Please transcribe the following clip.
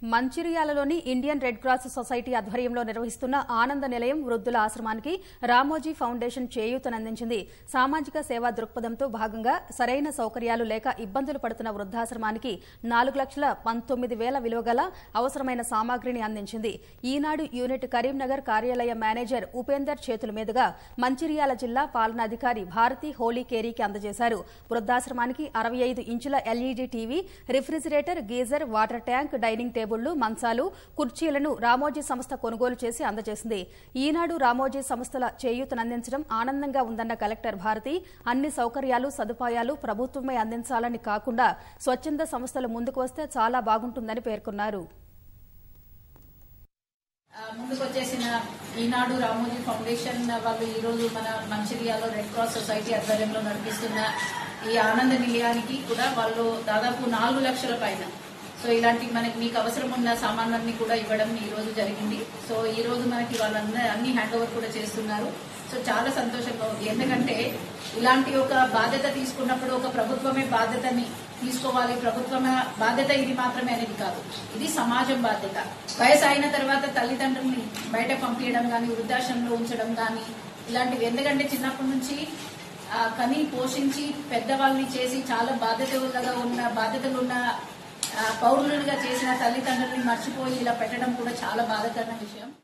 మంచిర్యాలలోని Indian red cross society ఆధ్వర్యంలో నిర్వహిస్తున్న ఆనంద నిలయం వృద్ధుల ఆశ్రమానికి రామోజీ ఫౌండేషన్ చేయూతనందించింది సామాజిక సేవా దృక్పథంతో భాగంగా సరైన సౌకర్యాలు లేక ఇబ్బందులు పడుతున్న వృద్ధాశ్రమానికి నాలుగు లక్షల పంతొమ్మిది వేల విలువ గల అవసరమైన సామాగ్రిని అందించింది ఈనాడు యూనిట్ కరీంనగర్ కార్యాలయ మేనేజర్ ఉపేందర్ చేతుల మీదుగా మంచిర్యాల జిల్లా పాలనాధికారి భారతి హోలీ కేరీకి అందజేశారు వృద్ధాశ్రమానికి అరవై ఐదు ఇంచుల LED TV refrigerator geyser water tank dining టేబుళ్లు మంచాలు కుర్చీలను రామోజీ సంస్థ కొనుగోలు చేసి అందజేసింది ఈనాడు రామోజీ సంస్థల చేయూతనందించడం ఆనందంగా ఉందన్న కలెక్టర్ భారతి అన్ని సౌకర్యాలు సదుపాయాలు ప్రభుత్వమే అందించాలని కాకుండా స్వచ్ఛంద సంస్థలు ముందుకు వస్తే చాలా బాగుంటుందని పేర్కొన్నారు ఆ, ముందుకు వచ్చేసిన ఈనాడు రామోజీ ఫౌండేషన్ వాళ్ళు ఈ రోజు మన మంచిర్యాలలో రెడ్ క్రాస్ సొసైటీ ఆధ్వర్యంలో నడిపిస్తున్న ఈ ఆనంద నిలయానికి కూడా వాళ్ళు దాదాపు నాలుగు లక్షల పైన సో ఇలాంటి మనకి మీకు అవసరం ఉన్న సామాన్లన్నీ కూడా ఇవ్వడం ఈ రోజు జరిగింది సో ఈ రోజు మనకి వాళ్ళందరూ అన్ని హ్యాండ్ ఓవర్ కూడా చేస్తున్నారు సో చాలా సంతోషంగా ఉంది ఎందుకంటే ఇలాంటి ఒక బాధ్యత తీసుకున్నప్పుడు ఒక ప్రభుత్వమే బాధ్యతని తీసుకోవాలి ప్రభుత్వం బాధ్యత ఇది మాత్రమే అనేది కాదు ఇది సమాజం బాధ్యత వయసు అయిన తర్వాత తల్లిదండ్రుల్ని బయట పంపించడం కానీ వృద్ధాశ్రమంలో ఉంచడం కానీ ఇలాంటివి ఎందుకంటే చిన్నప్పటి నుంచి ఆ, కని పోషించి పెద్దవాళ్ళని చేసి చాలా బాధ్యతగా ఉన్న బాధ్యతలు ఉన్న ఆ, పౌరులుగా చేసిన తల్లిదండ్రుల్ని మర్చిపోయి ఇలా పెట్టడం కూడా చాలా బాధాకరమైన విషయం